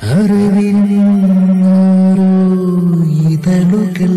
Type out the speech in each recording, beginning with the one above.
അറിവിൻ ഓരോ ഇതളുകൾ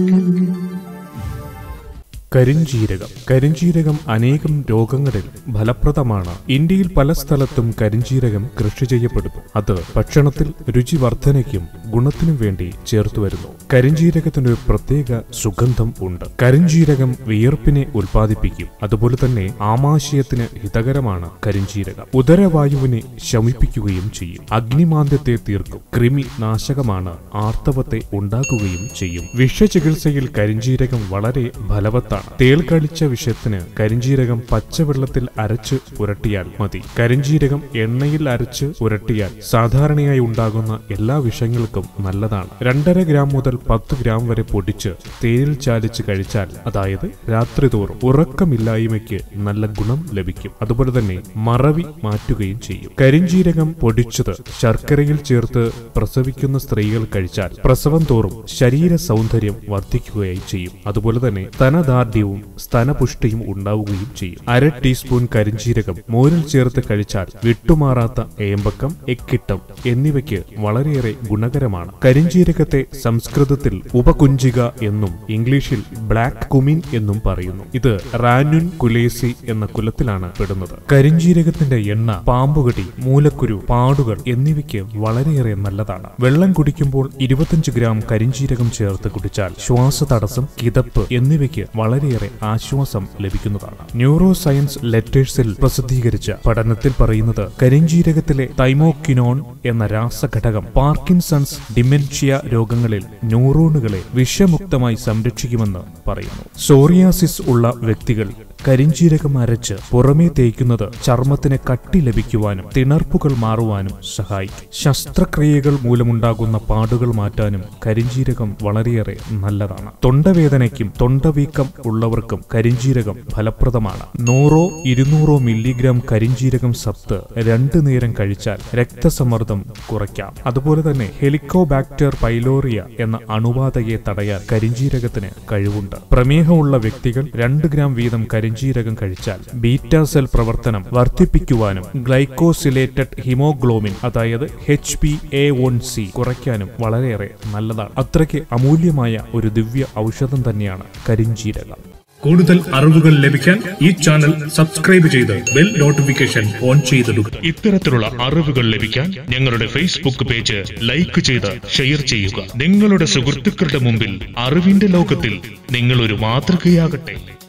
കരിഞ്ജീരകം കരിഞ്ജീരകം അനേകം രോഗങ്ങളിൽ ഫലപ്രദമാണ് ഇന്ത്യയിൽ പല സ്ഥലത്തും കരിഞ്ജീരകം കൃഷി ചെയ്യപ്പെടുന്നു അത് ഭക്ഷണത്തിൽ രുചി വർധനയ്ക്കും ഗുണത്തിനും വേണ്ടി ചേർത്തു വരുന്നു കരിഞ്ജീരകത്തിന് ഒരു പ്രത്യേക സുഗന്ധം ഉണ്ട് കരിഞ്ജീരകം വിയർപ്പിനെ ഉൽപ്പാദിപ്പിക്കും അതുപോലെ തന്നെ ആമാശയത്തിന് ഹിതകരമാണ് കരിഞ്ജീരകം ഉദരവായുവിനെ ശമിപ്പിക്കുകയും ചെയ്യും അഗ്നിമാന്ദ്യത്തെ തീർക്കും കൃമി നാശകമാണ് ആർത്തവത്തെ ഉണ്ടാക്കുകയും ചെയ്യും വിഷചികിത്സയിൽ കരിഞ്ജീരകം വളരെ ഫലവത്താണ് തേൾ കളിച്ച വിഷത്തിന് കരിഞ്ജീരകം പച്ചവെള്ളത്തിൽ അരച്ച് പുരട്ടിയാൽ മതി കരിഞ്ജീരകം എണ്ണയിൽ അരച്ച് പുരട്ടിയാൽ സാധാരണയായി ഉണ്ടാകുന്ന എല്ലാ വിഷങ്ങൾക്കും നല്ലതാണ് രണ്ടര ഗ്രാം മുതൽ പത്ത് ഗ്രാം വരെ പൊടിച്ച് തേനിൽ ചാലിച്ച് കഴിച്ചാൽ അതായത് രാത്രി തോറും ഉറക്കമില്ലായ്മയ്ക്ക് നല്ല ഗുണം ലഭിക്കും അതുപോലെ തന്നെ മറവി മാറ്റുകയും ചെയ്യും കരിഞ്ജീരകം പൊടിച്ചത് ശർക്കരയിൽ ചേർത്ത് പ്രസവിക്കുന്ന സ്ത്രീകൾ കഴിച്ചാൽ പ്രസവം തോറും ശരീര സൗന്ദര്യം വർദ്ധിക്കുകയായി ചെയ്യും അതുപോലെ തന്നെ സ്തനദാർഢ്യവും സ്തനപുഷ്ടിയും ഉണ്ടാവുകയും ചെയ്യും അര ടീസ്പൂൺ കരിഞ്ജീരകം മോരിൽ ചേർത്ത് കഴിച്ചാൽ വിട്ടുമാറാത്ത ഏമ്പക്കം എക്കിട്ടം എന്നിവയ്ക്ക് വളരെയേറെ ഗുണകരമാണ് കരിഞ്ജീരകത്തെ സംസ്കൃതത്തിൽ ഉപകുഞ്ചിക എന്നും ഇംഗ്ലീഷിൽ ബ്ലാക്ക് കുമിൻ എന്നും പറയുന്നു ഇത് റാനുൻ കുലേസി എന്ന കുലത്തിലാണ് പെടുന്നത് കരിഞ്ജീരകത്തിന്റെ എണ്ണ പാമ്പുകടി മൂലക്കുരു പാടുകൾ എന്നിവയ്ക്ക് വളരെയേറെ നല്ലതാണ് വെള്ളം കുടിക്കുമ്പോൾ ഇരുപത്തിയഞ്ച് ഗ്രാം കരിഞ്ജീരകം ചേർത്ത് കുടിച്ചാൽ ശ്വാസതടസ്സം കിതപ്പ് എന്നിവയ്ക്ക് വളരെയേറെ ആശ്വാസം ലഭിക്കുന്നതാണ് ന്യൂറോ സയൻസ് ലെറ്റേഴ്സിൽ പ്രസിദ്ധീകരിച്ച പഠനത്തിൽ പറയുന്നത് കരിഞ്ജീരകത്തിലെ തൈമോക്കിനോൺ എന്ന രാസഘടകം പാർക്കിൻസൺസ് ഡിമെൻഷ്യ രോഗങ്ങളിൽ ന്യൂറോണുകളെ വിഷമുക്തമായി സംരക്ഷിക്കുമെന്ന് പറയുന്നു സോറിയാസിസ് ഉള്ള വ്യക്തികൾ കരിഞ്ജീരകം അരച്ച് പുറമേ തേക്കുന്നത് ചർമ്മത്തിന് കട്ടി ലഭിക്കുവാനും തിണർപ്പുകൾ മാറുവാനും സഹായിക്കും ശസ്ത്രക്രിയകൾ മൂലമുണ്ടാകുന്ന പാടുകൾ മാറ്റാനും കരിഞ്ജീരകം വളരെയേറെ നല്ലതാണ് തൊണ്ടവേദനയ്ക്കും തൊണ്ടവീക്കം ഉള്ളവർക്കും കരിഞ്ജീരകം ഫലപ്രദമാണ് നൂറോ ഇരുന്നൂറോ മില്ലിഗ്രാം കരിഞ്ജീരകം സത്ത് രണ്ടു നേരം കഴിച്ചാൽ രക്തസമ്മർദ്ദം കുറയ്ക്കാം അതുപോലെ തന്നെ ഹെലിക്കോബാക്ടർ പൈലോറിയ എന്ന അണുബാധയെ തടയാൻ കരിഞ്ജീരകത്തിന് കഴിവുണ്ട് പ്രമേഹമുള്ള വ്യക്തികൾ രണ്ട് ഗ്രാം വീതം കരിഞ്ജീരകം കഴിച്ചാൽ ബീറ്റാ സെൽ പ്രവർത്തനം വർദ്ധിപ്പിക്കുവാനും ഗ്ലൈക്കോസിലേറ്റഡ് ഹിമോഗ്ലോബിൻ അതായത് H P A one C കുറയ്ക്കാനും വളരെയേറെ നല്ലതാണ് അത്രയ്ക്ക് അമൂല്യമായ ഒരു ദിവ്യ ഔഷധം തന്നെയാണ് കരിഞ്ജീരകം കൂടുതൽ അറിവുകൾ ലഭിക്കാൻ ഈ ചാനൽ സബ്സ്ക്രൈബ് ചെയ്ത് ബെൽ നോട്ടിഫിക്കേഷൻ ഓൺ ചെയ്തിടുക ഇത്തരത്തിലുള്ള അറിവുകൾ ലഭിക്കാൻ ഞങ്ങളുടെ ഫേസ്ബുക്ക് പേജ് ലൈക്ക് ചെയ്ത് ഷെയർ ചെയ്യുക നിങ്ങളുടെ സുഹൃത്തുക്കളുടെ മുമ്പിൽ അറിവിന്റെ ലോകത്തിൽ നിങ്ങൾ ഒരു മാതൃകയാകട്ടെ